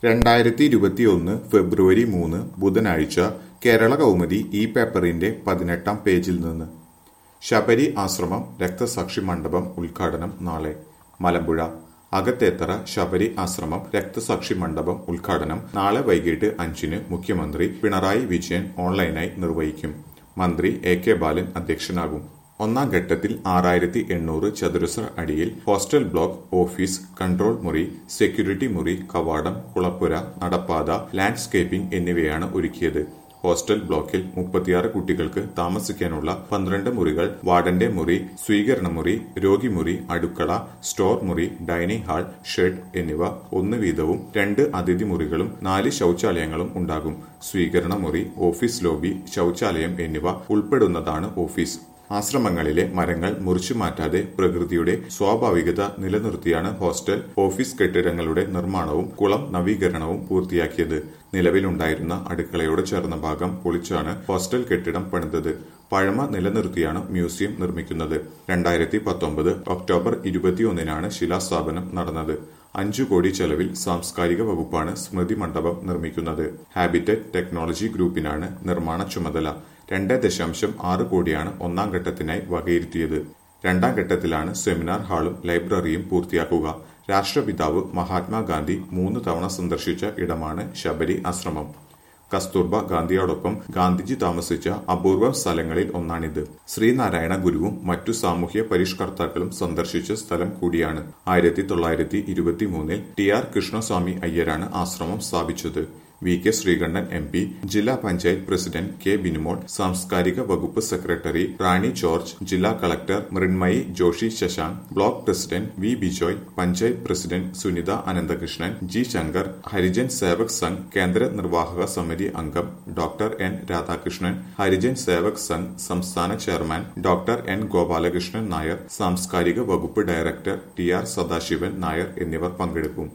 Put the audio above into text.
രണ്ടായിരത്തി ഇരുപത്തിയൊന്ന് ഫെബ്രുവരി മൂന്ന് ബുധനാഴ്ച കേരള കൗമുദി ഈ പേപ്പറിന്റെ പതിനെട്ടാം പേജിൽ നിന്ന് ശബരി ആശ്രമം രക്തസാക്ഷി മണ്ഡപം ഉദ്ഘാടനം നാളെ മലമ്പുഴ അകത്തേത്തറ ശബരി ആശ്രമം രക്തസാക്ഷി മണ്ഡപം ഉദ്ഘാടനം നാളെ വൈകിട്ട് അഞ്ചിന് മുഖ്യമന്ത്രി പിണറായി വിജയൻ ഓൺലൈനായി നിർവഹിക്കും മന്ത്രി എ കെ ബാലൻ അധ്യക്ഷനാകും ഒന്നാം ഘട്ടത്തിൽ ആറായിരത്തി എണ്ണൂറ് ചതുരശ്ര അടിയിൽ ഹോസ്റ്റൽ ബ്ലോക്ക് ഓഫീസ് കൺട്രോൾ മുറി സെക്യൂരിറ്റി മുറി കവാടം കുളപ്പുര നടപ്പാത ലാൻഡ്സ്കേപ്പിംഗ് എന്നിവയാണ് ഒരുക്കിയത് ഹോസ്റ്റൽ ബ്ലോക്കിൽ മുപ്പത്തിയാറ് കുട്ടികൾക്ക് താമസിക്കാനുള്ള പന്ത്രണ്ട് മുറികൾ വാർഡന്റെ മുറി സ്വീകരണ മുറി രോഗിമുറി അടുക്കള സ്റ്റോർ മുറി ഡൈനിങ് ഹാൾ ഷെഡ് എന്നിവ ഒന്ന് വീതവും രണ്ട് അതിഥി മുറികളും നാല് ശൗചാലയങ്ങളും ഉണ്ടാകും സ്വീകരണ മുറി ഓഫീസ് ലോബി ശൗചാലയം എന്നിവ ഉൾപ്പെടുന്നതാണ് ഓഫീസ് ആശ്രമങ്ങളിലെ മരങ്ങൾ മുറിച്ചു മാറ്റാതെ പ്രകൃതിയുടെ സ്വാഭാവികത നിലനിർത്തിയാണ് ഹോസ്റ്റൽ ഓഫീസ് കെട്ടിടങ്ങളുടെ നിർമ്മാണവും കുളം നവീകരണവും പൂർത്തിയാക്കിയത് നിലവിലുണ്ടായിരുന്ന അടുക്കളയോട് ചേർന്ന ഭാഗം പൊളിച്ചാണ് ഹോസ്റ്റൽ കെട്ടിടം പണിതത് പഴമ നിലനിർത്തിയാണ് മ്യൂസിയം നിർമ്മിക്കുന്നത് രണ്ടായിരത്തി പത്തൊമ്പത് ഒക്ടോബർ ഇരുപത്തിയൊന്നിനാണ് ശിലാസ്ഥാപനം നടന്നത് അഞ്ചു കോടി ചെലവിൽ സാംസ്കാരിക വകുപ്പാണ് സ്മൃതി മണ്ഡപം നിർമ്മിക്കുന്നത് ഹാബിറ്ററ്റ് ടെക്നോളജി ഗ്രൂപ്പിനാണ് നിർമ്മാണ ചുമതല രണ്ട് ദശാംശം ആറ് കോടിയാണ് ഒന്നാം ഘട്ടത്തിനായി വകയിരുത്തിയത് രണ്ടാം ഘട്ടത്തിലാണ് സെമിനാർ ഹാളും ലൈബ്രറിയും പൂർത്തിയാക്കുക രാഷ്ട്രപിതാവ് മഹാത്മാഗാന്ധി മൂന്ന് തവണ സന്ദർശിച്ച ഇടമാണ് ശബരി ആശ്രമം കസ്തൂർബ ഗാന്ധിയോടൊപ്പം ഗാന്ധിജി താമസിച്ച അപൂർവ സ്ഥലങ്ങളിൽ ഒന്നാണിത് ശ്രീനാരായണ ഗുരുവും മറ്റു സാമൂഹ്യ പരിഷ്കർത്താക്കളും സന്ദർശിച്ച സ്ഥലം കൂടിയാണ് ആയിരത്തി തൊള്ളായിരത്തി ഇരുപത്തി മൂന്നിൽ ടി ആർ കൃഷ്ണസ്വാമി അയ്യരാണ് ആശ്രമം സ്ഥാപിച്ചത് V K Sreekantan M P ജില്ലാ പഞ്ചായത്ത് പ്രസിഡന്റ് കെ ബിനുമോൾ സാംസ്കാരിക വകുപ്പ് സെക്രട്ടറി റാണി ജോർജ് ജില്ലാ collector Mrinmayi Joshi Shashank block president V Bijoy panchayat president Sunitha Ananthakrishnan G Shankar Harijan Sevak Sangh കേന്ദ്ര നിർവാഹക സമിതി അംഗം ഡോക്ടർ എൻ രാധാകൃഷ്ണൻ ഹരിജൻ സേവക് സംഘ് സംസ്ഥാന chairman doctor N Gopalakrishnan Nair സാംസ്കാരിക വകുപ്പ് director T R Sadasivan Nair എന്നിവർ പങ്കെടുക്കും